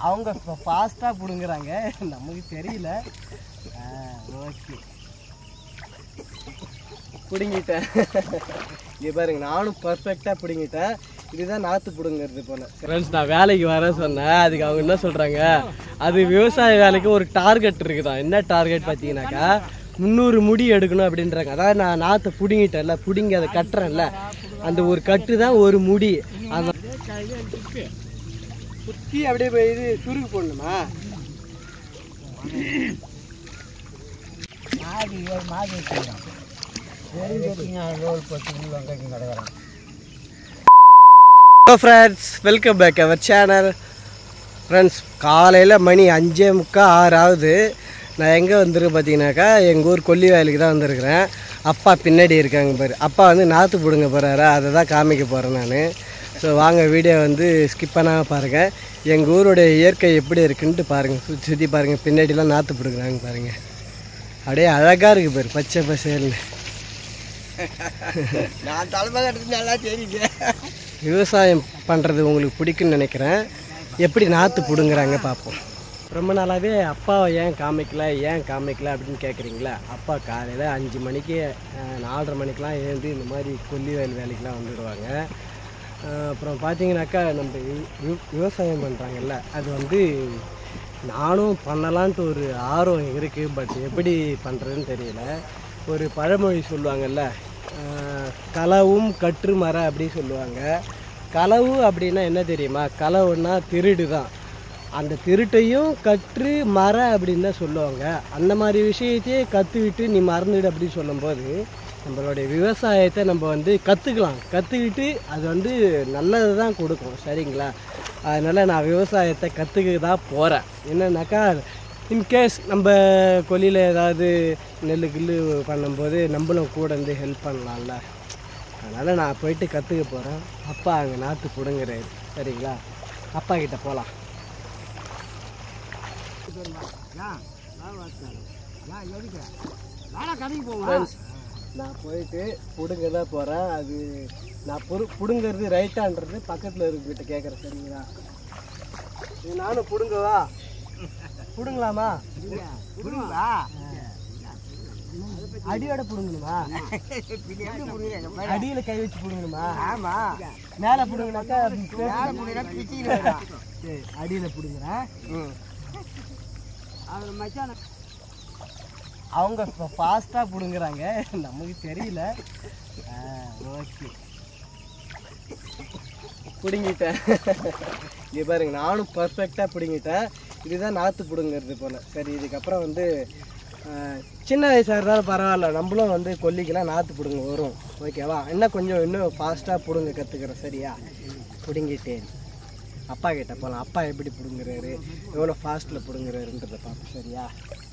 அவங்க இப்போ ஃபாஸ்ட்டாக பிடுங்குறாங்க நமக்கு தெரியல ஓகே பிடுங்கிட்டேன் இங்கே பாருங்க நானும் பர்ஃபெக்டாக பிடுங்கிட்டேன் இதுதான் நாற்று பிடுங்கிறது போல ஃப்ரெண்ட்ஸ் நான் வேலைக்கு வர சொன்னேன் அதுக்கு அவங்க என்ன சொல்கிறாங்க அது விவசாய வேலைக்கு ஒரு டார்கெட் இருக்குதான் என்ன டார்கெட் பார்த்தீங்கன்னாக்கா முந்நூறு முடி எடுக்கணும் அப்படின்றாங்க அதாவது நான் நாற்றை பிடுங்கிட்டேன்ல பிடுங்கி அதை கட்டுறேன்ல அந்த ஒரு கட்டு தான் ஒரு முடி அந்த குத்தி அப்படியே போய் இது சுருக்கு போடணுமா மாடி ஏழு மாடி வச்சுக்கிறோம் ரோல் போட்டு உள்ள வெங்காயம் கிடக்குறான் ஹலோ ஃப்ரெண்ட்ஸ் வெல்கம் பேக் அவர் சேனல் ஃப்ரெண்ட்ஸ் காலையில் மணி அஞ்சே முக்கால் ஆறு ஆகுது நான் எங்கே வந்திருக்கேன் பார்த்தீங்கன்னாக்கா எங்கள் ஊர் கொல்லி வயலுக்கு தான் வந்திருக்கிறேன் அப்பா பின்னாடி இருக்காங்க பாரு அப்பா வந்து நாற்று பிடுங்க போகிறாரு அதை தான் காமிக்க போகிறேன் நான் ஸோ வாங்க வீடியோ வந்து ஸ்கிப் பண்ணாமல் பாருங்கள் எங்கள் ஊருடைய இயற்கை எப்படி இருக்குன்ட்டு பாருங்கள் சுற்றி சுற்றி பாருங்கள் பின்னாடிலாம் நாற்று பிடுங்குறாங்க பாருங்கள் அப்படியே அழகாக இருக்குது பாரு பச்சை பசேல்னு நான் தலைமை கட்டுறது நல்லா தெரியுது விவசாயம் பண்ணுறது உங்களுக்கு பிடிக்குன்னு நினைக்கிறேன் எப்படி நாற்று பிடுங்குறாங்க பார்ப்போம் ரொம்ப நாளாகவே அப்பாவை ஏன் காமிக்கல ஏன் காமிக்கல அப்படின்னு கேட்குறீங்களா அப்பா காலையில் அஞ்சு மணிக்கு அஹ், நாலரை மணிக்கெலாம் எழுந்து இந்த மாதிரி கொல்லி வயல் வேலைக்கெலாம் வந்துடுவாங்க அஹ், அப்புறம் பார்த்தீங்கன்னாக்கா நம்ம வி- வி- விவசாயம் பண்ணுறாங்கல்ல அது வந்து நானும் பண்ணலான்ட்டு ஒரு ஆர்வம் இருக்குது பட் எப்படி பண்ணுறதுன்னு தெரியல ஒரு பழமொழி சொல்லுவாங்கல்ல அஹ், களவும் கற்று மர அப்படி சொல்லுவாங்க களவு அப்படின்னா என்ன தெரியுமா களவுன்னா திருடு தான் அந்த திருட்டையும் கற்று மற அப்படின்னு தான் சொல்லுவாங்க அந்த மாதிரி விஷயத்தையே கற்றுக்கிட்டு நீ மறந்துடு அப்படின்னு சொல்லும்போது நம்மளுடைய விவசாயத்தை நம்ம வந்து கற்றுக்கலாம் கற்றுக்கிட்டு அது வந்து நல்லது தான் கொடுக்கும் சரிங்களா அதனால் நான் விவசாயத்தை கற்றுக்க தான் போகிறேன் என்னன்னாக்கா இன்கேஸ் நம்ம கொல்லியில் ஏதாவது நெல் கில்லு பண்ணும்போது நம்மளும் கூட இருந்து ஹெல்ப் பண்ணலாம்ல அதனால் நான் போயிட்டு கற்றுக்க போகிறேன் அப்பா அங்கே நாற்று பிடுங்குறாரு சரிங்களா அப்பா கிட்ட போகலாம் ஃப்ரெண்ட்ஸ் நான் போயிட்டு பிடுங்க தான் போகிறேன் அது நான் புடு பிடுங்கிறது ரைட்டான்றது பக்கத்தில் இருக்கிட்ட கேட்குறேன் சரிங்களா இது நானும் பிடுங்கவா பிடுங்கலாமா புரியுதா அடியோட பிடுங்கணுமா அடியில் கை வச்சு பிடுங்கணுமா ஆமா மேலே பிடுங்கினாக்கா யாரை புரியுதா பிச்சுக்கிட்டு சரி அடியில் பிடுங்குறேன் அவர் மச்சான் அவங்க இப்போ ஃபாஸ்ட்டாக பிடுங்குறாங்க நமக்கு தெரியல ஓகே பிடுங்கிட்டேன் இங்கே பாருங்க நானும் பர்ஃபெக்டாக பிடுங்கிட்டேன் இதுதான் நாற்று பிடுங்கிறது போல் சரி இதுக்கப்புறம் வந்து ஆ, சின்ன வயசாக இருந்தாலும் பரவாயில்ல நம்மளும் வந்து கொல்லிக்கெல்லாம் நாற்று பிடுங்க வரும் ஓகேவா இன்னும் கொஞ்சம் இன்னும் ஃபாஸ்ட்டாக பிடுங்க கற்றுக்குறேன் சரியா பிடுங்கிட்டேன் அப்பா கிட்ட போகலாம் அப்பா எப்படி பிடுங்குறாரு எவ்வளோ ஃபாஸ்ட்டில் பிடுங்குறாருன்றதை பார்ப்போம் சரியா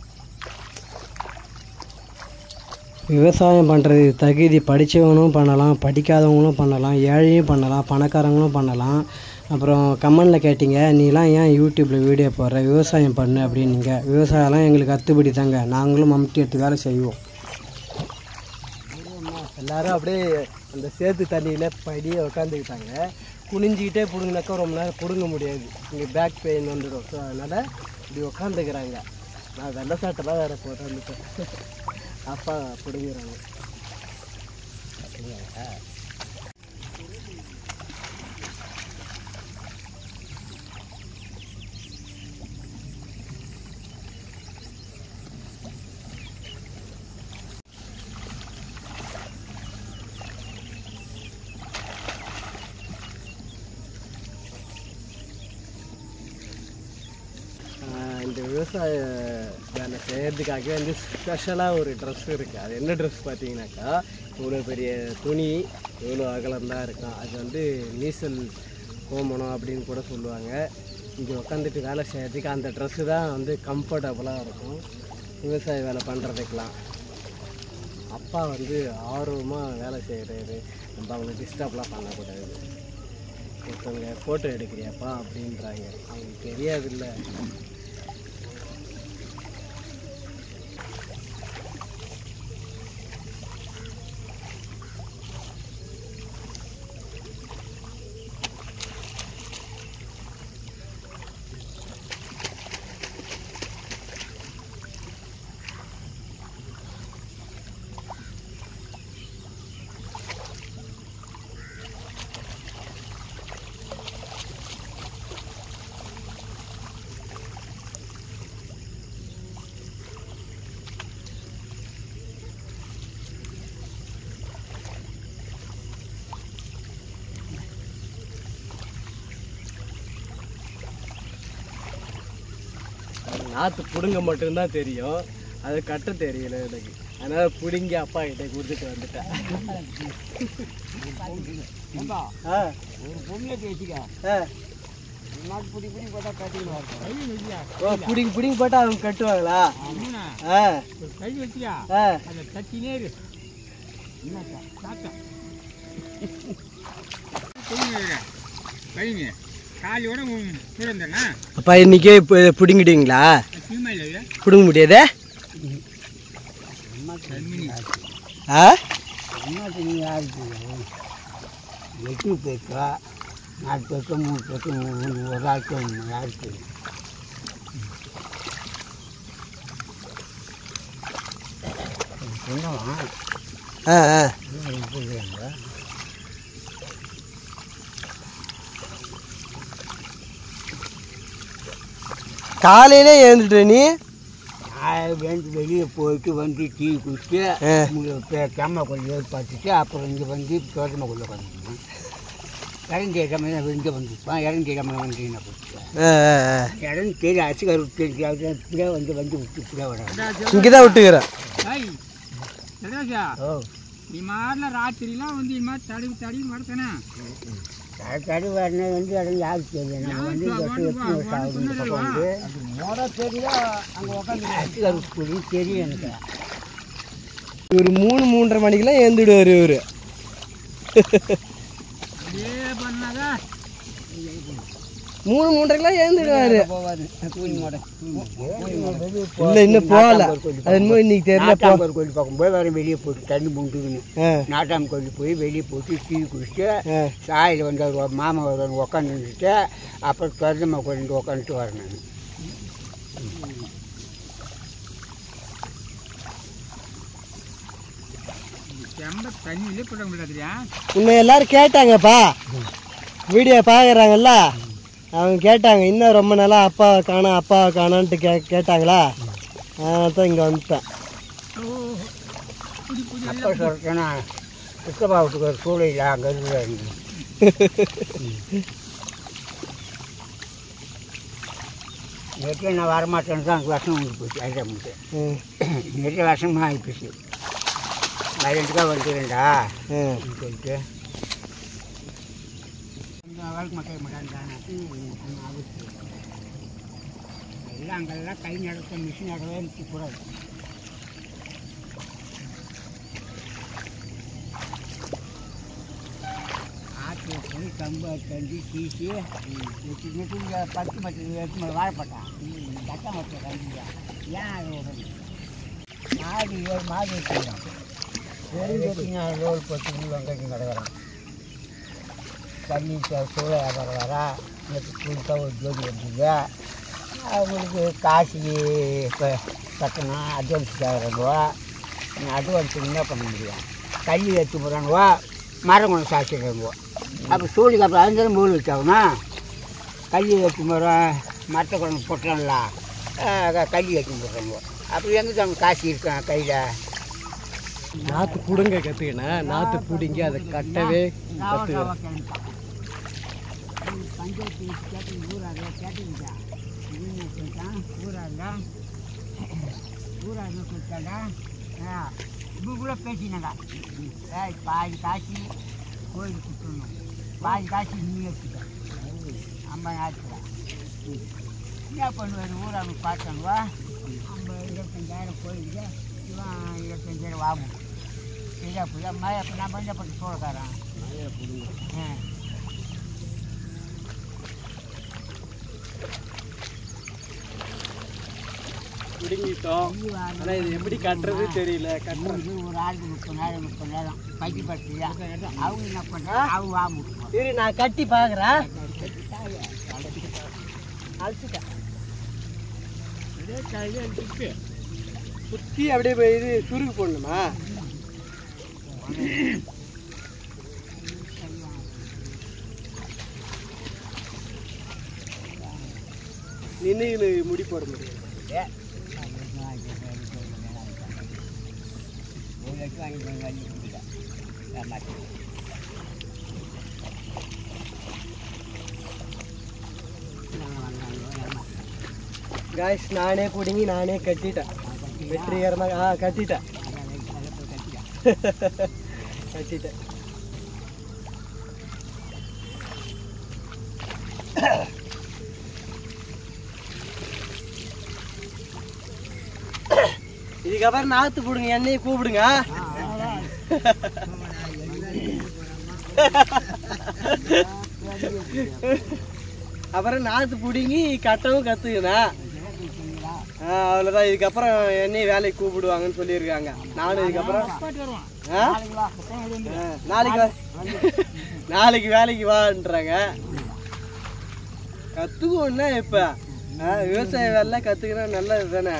விவசாயம் பண்ணுறது தகுதி படித்தவங்களும் பண்ணலாம் படிக்காதவங்களும் பண்ணலாம் ஏழையும் பண்ணலாம் பணக்காரங்களும் பண்ணலாம் அப்புறம் கமெண்டில் கேட்டீங்க நீலாம் ஏன் யூடியூப்பில் வீடியோ போடுற விவசாயம் பண்ணு அப்படின்னீங்க விவசாயம்லாம் எங்களுக்கு அத்துப்படி தாங்க நாங்களும் மம்முட்டி எடுத்து வேலை செய்வோம் எல்லாரும் அப்படியே அந்த சேத்து தண்ணியில் படியே உட்காந்துக்கிட்டாங்க குனிஞ்சிக்கிட்டே பிடுங்கினாக்கா ரொம்ப நேரம் பிடுங்க முடியாது இங்கே பேக் பெயின் வந்துடும் ஸோ அதனால் இப்படி உட்காந்துக்கிறாங்க நான் வெள்ளை சாட்டெல்லாம் வேறு போட்டு வந்துட்டேன் அப்பா பிடுங்குறாங்க ஆஹ் இந்த விவசாய வேலை செய்கிறதுக்காக வந்து ஸ்பெஷலாக ஒரு ட்ரெஸ் இருக்குது அது என்ன ட்ரெஸ் பார்த்தீங்கன்னாக்கா இவ்வளோ பெரிய துணி இவ்வளோ அகலம் தான் இருக்கும் அது வந்து நீசல் கோமணம் அப்படின்னு கூட சொல்லுவாங்க இங்கே உட்காந்துட்டு வேலை செய்கிறதுக்கு அந்த ட்ரெஸ்ஸு தான் வந்து கம்ஃபர்டபுளாக இருக்கும் விவசாய வேலை பண்ணுறதுக்கெலாம் அப்பா வந்து ஆர்வமாக வேலை செய்கிறாரு நம்ம அவங்களை டிஸ்டர்ப்லாம் பண்ணக்கூடாது ஒருத்தவங்க ஃபோட்டோ எடுக்கிறியாப்பா அப்படின்றாங்க அவங்களுக்கு தெரியாதுல்ல நாற்று பிடுங்க மட்டும்தான் தெரியும் அது கட்ட தெரியல எனக்கு அதனால் பிடுங்கி அப்பா கிட்ட கொடுத்துட்டு வந்துட்டேன் ஆ ஒரு பொண்ணை பேசிக்க ஆ நாக்கு பிடி பிடி போட்டா கட்டிக்கணும் ஓ பிடிங்கி பிடிங்கி போட்டால் அவங்க கட்டுவாங்களா ஆ கை வச்சியா ஆ அதை தட்டினே இரு என்னக்கா தாத்தா கைங்க காலியோட பிறந்தேன்னா அப்பா இன்னைக்கே இப்போ பிடுங்கிடுவீங்களா சினிமா இல்லை பிடுங்க முடியாதே ஆ அம்மாக்கு நீ யாருக்கு எட்டு பேருக்கா நாலு பேருக்கு மூணு பேருக்கு மூணு ஒரு ஆளுக்கு ஒன்று யாருக்கு சொன்னவா ஆ ஆ சொல்லுவாங்க காலையிலே எழுந்துட்ட நீ வேண்டு வெளியே போயிட்டு வந்து டீ குடிச்சு ஆ. கேமரா கொஞ்சம் ஏற்பாட்டுட்டு அப்புறம் இங்கே வந்து தோட்டமாக்குள்ளே உட்காந்துருந்தேன் இறங்கி கேட்காம இங்கே வந்துருப்பான் இறங்கி கேட்காம வந்து நான் போச்சுட்டேன் ஆ ஆ ஆ இடம் தெரியல அரிசிக்கார் தெரிஞ்சு அவர் இப்படியே வந்து வந்து விட்டு இப்படியே வராங்க இங்கே தான் விட்டுக்கிறேன் ஓ ఈ మార్ల రాత్రిలో ఉంది ఈ మాట తడివి తడివి మడతానా தடி வரணும் வந்து இடம் யாருக்கு தெரியும் நம்ம வந்து இந்த இடத்துல எப்படி ஒரு சாவு இந்த பக்கம் வந்து மோட தெரியல அங்கே உட்காந்து அரிசிக்கார் கூடி தெரியும் எனக்கு இவர் மூணு மூன்றரை மணிக்கெல்லாம் எழுந்துடுவார் இவர் ఏ పన్నదా மூணு மூன்றரைக்கெல்லாம் எழுந்துடுவார் போவாது கூலி மோட இல்லை இன்னும் போகல அது இன்னும் இன்னைக்கு தெரியல போ நாட்டாம்பர் கோயில் பக்கம் போய் வேறு வெளியே போட்டு தண்ணி முண்டுக்குன்னு ஆ நாட்டாம் கோயில் போய் வெளியே போட்டு டீ குடிச்சிட்டு ஆ சாயில் வந்து அவர் மாமா வருவார் உட்காந்துட்டு அப்புறம் திறந்தம்மா கோயில் உட்காந்துட்டு வரேன் நான் చెంబ తన్ని వెళ్ళిపోవడం முடியாதுயா உன்னை எல்லாரும் கேட்டாங்கப்பா வீடியோ பார்க்குறாங்கல்ல அவங்க கேட்டாங்க இன்னும் ரொம்ப நாளாக அப்பா காணோம் அப்பா காணோன்ட்டு கே கேட்டாங்களா அதனால தான் இங்கே வந்துட்டேன் புடி புடி அப்போ சொல்கிறேன்னா சித்தப்பா வீட்டுக்கு ஒரு சூழல் அங்கே இருக்கிறாரு நேற்று நான் வரமாட்டேன்னு தான் வருஷம் முடிஞ்சு போச்சு ஐடியா முடிச்சு ம் நேற்று வருஷமாக ஆகிப்போச்சு வயலண்ட்டுக்காக வந்துடுறேன்டா ம் அப்படின்னு சொல்லிட்டு கொஞ்சம் வேலைக்கு மக்கள் மாட்டான்டானே எல்லாம் அங்கெல்லாம் கை நடக்க மிஷின் நடவே கூடாது ஆற்று போய் கம்பு தண்டி சீசி வச்சு நெட்டு இங்கே பத்து மத்தி எடுத்து வாழைப்பட்டான் தட்டை மத்தி கண்டியா ஏன் அது விடணும் மாடு ஏழு மாடு வச்சுக்கிறான் வெறும் கேட்டிங்க ரோல் போட்டு உள்ள வெங்காயம் கிடக்குறான் தண்ணி சூழ வியாபாரம் வரா நேற்று புதுசாக ஒரு ஜோடி வந்தது அவங்களுக்கு காசு இப்போ கட்டணும் அட்வான்ஸ் கேட்குறானுவா அட்வான்ஸ் என்ன பண்ண முடியும் தண்ணி எடுத்து போகிறானுவா மரம் கொண்டு சாச்சிடுறானுவோ அப்போ சூழிக்கு அப்புறம் அஞ்சாலும் மூணு வச்சாகனா கல்லி எடுத்து போகிறோம் மரத்தை கொண்டு போட்டுறான்ல கல்லி எடுத்து போடுறானுவோ அப்புறம் எங்கே தான் காசு இருக்கான் கையில் நாற்று பிடுங்க கற்றுக்கினேன் நாற்று பிடுங்கி அதை கட்டவே கற்றுக்கிறேன் பஞ்சாயத்து கேட்டு ஊராக கேட்டுக்கிட்டா என்ன சொல்லிட்டான் ஊராக ஊராக சொல்லிட்டாடா இப்போ கூட பேசினாங்க ஏய் பாதி காசு கோயிலுக்கு கொடுத்துடணும் பாதி காசு நீ வச்சுக்க ஐம்பதாயிரத்தில் என்ன பண்ணுவார் ஊராக பார்த்தானுவா ஐம்பது இருபத்தஞ்சாயிரம் கோயிலுக்கு இவன் இருபத்தஞ்சாயிரம் ஆகும் சரியா புரியா மழை அப்போ நான் பஞ்சப்பட்டு சோழக்காரன் ஆ பிடுங்கிட்டோம் ஆனால் இது எப்படி கட்டுறது தெரியல கட்டுறது இது ஒரு ஆளுக்கு முப்பதாயிரம் முப்பதாயிரம் பைக்கு பட்டியா அவங்க என்ன பண்ணுறாங்க அவங்க வா முடிப்போம் சரி நான் கட்டி பார்க்குறேன் அழைச்சிட்டேன் சுற்றி அப்படியே போய் இது சுருக்கு போடணுமா நின்று முடி போட முடியும் ஒரு லட்சம் வாங்கி போய் வண்டி கொடுத்துட்டா ஏமாத்தி காய்ஸ் நானே பிடுங்கி நானே கட்டிட்டேன் வெற்றிகரமாக ஆ கட்டிட்டேன் கட்டிட்டேன் இதுக்கப்புறம் நாத்து போடுங்க என்னையை கூப்பிடுங்க அப்புறம் நாத்து பிடுங்கி கட்டவும் கற்றுக்கணும் அவ்வளோதான் இதுக்கப்புறம் என்னையும் வேலைக்கு கூப்பிடுவாங்கன்னு சொல்லியிருக்காங்க நானும் இதுக்கப்புறம் போயிட்டு வருவான் ஆ? ஆ, நாளைக்கு வா நாளைக்கு வேலைக்கு வான்றாங்க கற்றுக்கோன்னா இப்போ விவசாய வேலை கற்றுக்கினா நல்லது தானே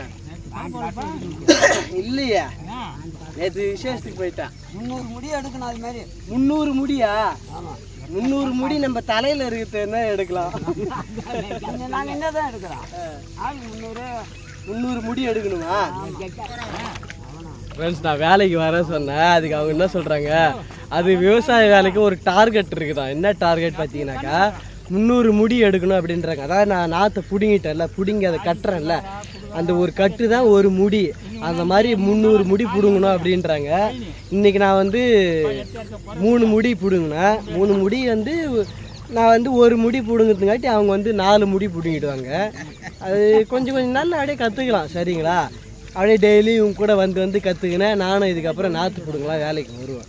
இல்லையா நேற்று விசேஷத்துக்கு போயிட்டேன் முந்நூறு முடி எடுக்கணும் அது மாதிரி முந்நூறு முடியா ஆமாம் முந்நூறு முடி நம்ம தலையில் இருக்கிறது எடுக்கலாம் நாங்கள் என்ன தான் எடுக்கிறோம் ஆள் முந்நூறு முந்நூறு முடி எடுக்கணுமா ஃப்ரெண்ட்ஸ் நான் வேலைக்கு வர சொன்னேன் அதுக்கு அவங்க என்ன சொல்கிறாங்க அது விவசாய வேலைக்கு ஒரு டார்கெட் இருக்குதான் என்ன டார்கெட் பார்த்தீங்கன்னாக்கா முந்நூறு முடி எடுக்கணும் அப்படின்றாங்க அதாவது நான் நாற்றை பிடுங்கிட்டேன்ல பிடுங்கி அதை கட்டுறேன்ல அந்த ஒரு கட்டு தான் ஒரு முடி அந்த மாதிரி முந்நூறு முடி பிடுங்கணும் அப்படின்றாங்க இன்னைக்கு நான் வந்து மூணு முடி பிடுங்கினேன் மூணு முடி வந்து நான் வந்து ஒரு முடி பிடுங்கிறதுங்காட்டி அவங்க வந்து நாலு முடி பிடுங்கிடுவாங்க அது கொஞ்சம் கொஞ்சம் நாள் அப்படியே கற்றுக்கலாம் சரிங்களா அப்படியே டெய்லி இவங்க கூட வந்து வந்து கற்றுக்கினேன் நானும் இதுக்கப்புறம் நாற்று பிடுங்கலாம் வேலைக்கு வருவேன்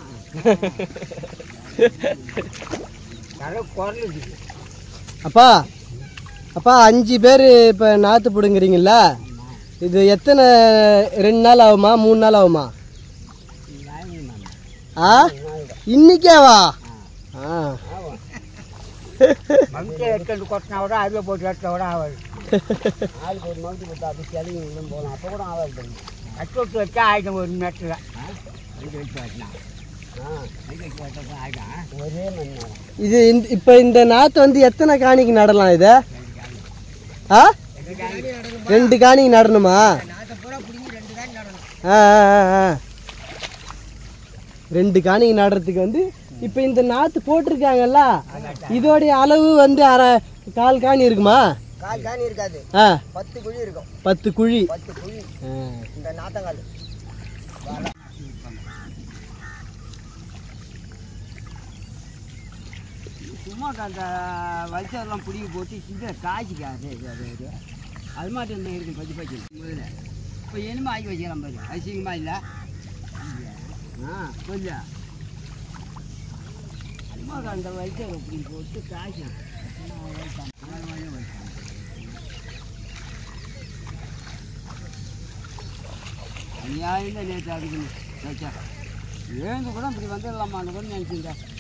கடை குரலுது அப்பா அப்பா அஞ்சு பேர் இப்போ நாற்று பிடுங்குறீங்கள இது எத்தனை ரெண்டு நாள் ஆகுமா மூணு நாள் ஆகுமா ஆ இன்னைக்கேவா ஆ மம்மியை எடுத்துட்டு கொட்டினா கூட அதில் போட்டு எடுத்த கூட ஆகாது ஆளுக்கு ஒரு மவுத்து போட்டு அப்படி செலவு விடும் போகலாம் அப்போ கூட ஆகாது கட்டு விட்டு வச்சா ஆயிடும் ஒரு நேரத்தில் அங்கே வச்சு வச்சினா ஆ அங்கே வச்சு வச்சா ஆகிடும் ஒரே மணி நேரம் இது இந்த இப்போ இந்த நாற்று வந்து எத்தனை காணிக்கு நடலாம் இதை ஆ ரெண்டு காணிக்கு நடணுமா ஆ ஆ, ஆ, ஆ. ரெண்டு காணிக்கு நடுறதுக்கு வந்து இப்போ இந்த நாற்று போட்டிருக்காங்கல்ல இதோடைய அளவு வந்து அரை கால் காணி இருக்குமா கால் காணி இருக்காது ஆ பத்து குழி இருக்கும் பத்து குழி பத்து குழி ஆ. இந்த நாத்தங்கால் சும்மா அந்த வலிச்சதெல்லாம் பிடிங்கி போட்டு சின்ன காய்ச்சிக்காது அது அது அது மாட்டம் என்ன இருக்கு பச்சை பச்சை முதல்ல இப்போ என்னமோ ஆக்கி வச்சுக்கலாம் பாரு அசிங்கமா இல்லை ஆ கொஞ்சம் சும்மா அந்த வலிச்சதை பிடிங்கி போட்டு காய்ச்சணும் அநியாயம் நேற்று அதுக்கு வச்சா ஏந்து கூட இப்படி வந்துடலாமான்னு கூட நினச்சிருந்தேன்